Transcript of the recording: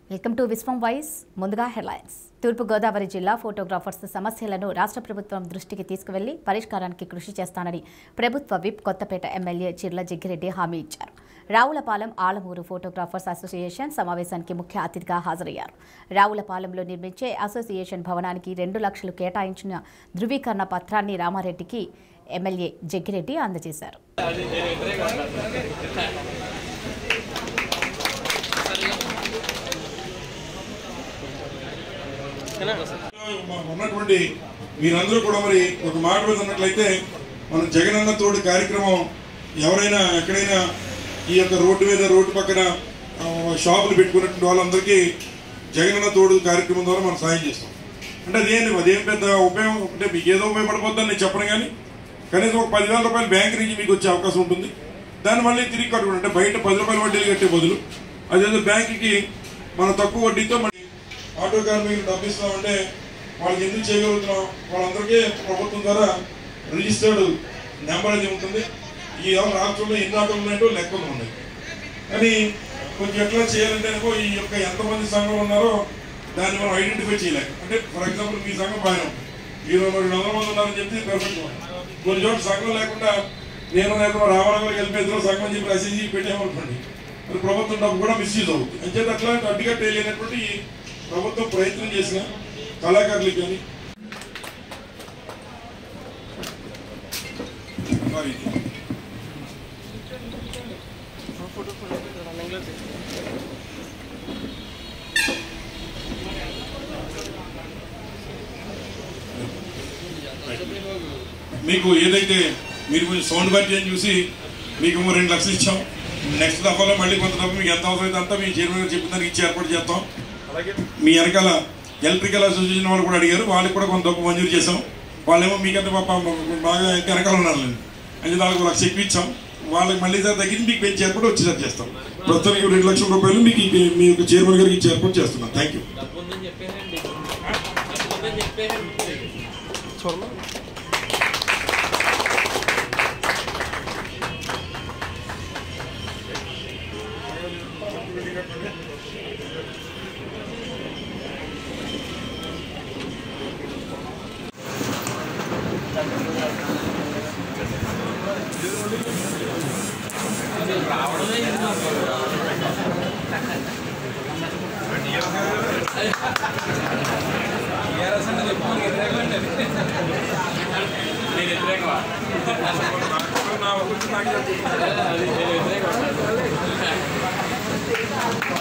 welcome to Vishwam voice ముందుగా headlines Thurpu Godavari జిల్లా photographers సమస్యలను రాష్ట్ర ప్రభుత్వం దృష్టికి తీసుకువెళ్లి పరిష్కారానికి కృషి చేస్తానని ప్రభుత్వ విప్ కొత్తపేట ఎమ్మెల్యే చిర్ల జగ్గిరెడ్డి హామీ ఇచ్చారు రావులపాలెం ఆలమూరు ఫోటోగ్రాఫర్స్ అసోసియేషన్ సమావేశానికి ముఖ్య అతిథిగా హాజరయ్యారు రావులపాలెంలో నిర్మించే అసోసియేషన్ భవనానికి రెండు లక్షలు కేటాయించిన ధృవీకరణ పత్రాన్ని రామారెడ్డికి ఎమ్మెల్యే జగ్గిరెడ్డి అందజేశారు ఉన్నటువంటి మీరందరూ కూడా మరి ఒక మాట మీద ఉన్నట్లయితే మన జగనన్న తోడు కార్యక్రమం ఎవరైనా ఎక్కడైనా ఈ యొక్క రోడ్డు మీద రోడ్డు పక్కన ఆ, షాపులు పెట్టుకున్నటువంటి వాళ్ళందరికీ జగనన్న తోడు కార్యక్రమం ద్వారా మనం సాయం చేస్తాం అంటే అదేంటి అదేం పెద్ద ఉపయోగం అంటే మీకు ఏదో ఉపయోగపడిపోద్దని నేను చెప్పను కానీ కనీసం ఒక పదివేల రూపాయలు బ్యాంక్ నుంచి మీకు వచ్చే అవకాశం ఉంటుంది దాన్ని మళ్ళీ తిరిగి కట్టుకోండి అంటే బయట పది రూపాయల వడ్డీలు కట్టే బదులు అదేదో బ్యాంకుకి మనం తక్కువ వడ్డీతో మళ్ళీ ఆటో కార్మికులు డబ్బు ఇస్తామంటే వాళ్ళకి ఎందుకు చేయగలుగుతున్నాం వాళ్ళందరికీ ప్రభుత్వం ద్వారా రిజిస్టర్డ్ నెంబర్ అది ఉంటుంది ఈ రాష్ట్రంలో ఎన్ని ఆటోలు ఉన్నాయో లెక్కలు ఉన్నాయి కానీ కొంచెం ఎట్లా చేయాలంటే అనుకో ఈ యొక్క ఎంతమంది సంఘం ఉన్నారో దాన్ని మనం ఐడెంటిఫై చేయలేక అంటే ఫర్ ఎగ్జాంపుల్ మీ సంఘం బాగానే ఉంది మీరు రెండు వందల మంది ఉన్నారని చెప్తే పెర్ఫెక్ట్ కొన్ని చోట్ల సంఘం లేకుండా నేను లేకుండా రామనగర్ కలిపేదో సంఘం అని చెప్పి రసీదు పెట్టామనుకోండి మరి ప్రభుత్వం డబ్బు కూడా మిస్యూజ్ అవుతుంది అంచేత అట్లా అడ్డుగా తెలియనటువంటి ప్రభుత్వం ప్రయత్నం చేసిన కళాకారులకు కానీ మరి మీకు ఏదైతే మీరు కొంచెం సౌండ్ బట్టి అని చూసి మీకు ఏమో రెండు లక్షలు ఇచ్చాం నెక్స్ట్ దఫాలో మళ్ళీ కొంత డబ్బు మీకు ఎంత అవసరం అయితే అంతా మీ చైర్మన్ గారు చెప్పిన దానికి ఇచ్చి ఏర్పాటు చేస్తాం అలాగే మీ వెనకాల ఎలక్ట్రికల్ అసోసియేషన్ వాళ్ళు కూడా అడిగారు వాళ్ళకి కూడా కొంత డబ్బు మంజూరు చేసాం వాళ్ళేమో మీకంటే పాప బాగా ఇంకా వెనకాల ఉన్నారు అంటే దానికి ఒక లక్ష ఎక్కువ ఇచ్చాం వాళ్ళకి మళ్ళీ సార్ తగ్గించి మీకు పెంచి ఏర్పాటు వచ్చేసరి చేస్తాం ప్రస్తుతానికి రెండు లక్షల రూపాయలు మీకు ఈ- మీ యొక్క చైర్మన్ గారికి ఇచ్చి ఏర్పాటు చేస్తున్నాం థ్యాంక్ యూ డబ్బుందని చెప్పేయండి డబ్బుందని చెప్పేయండి నేను వ్యతిరేకమా అది నేను వ్యతిరేకమా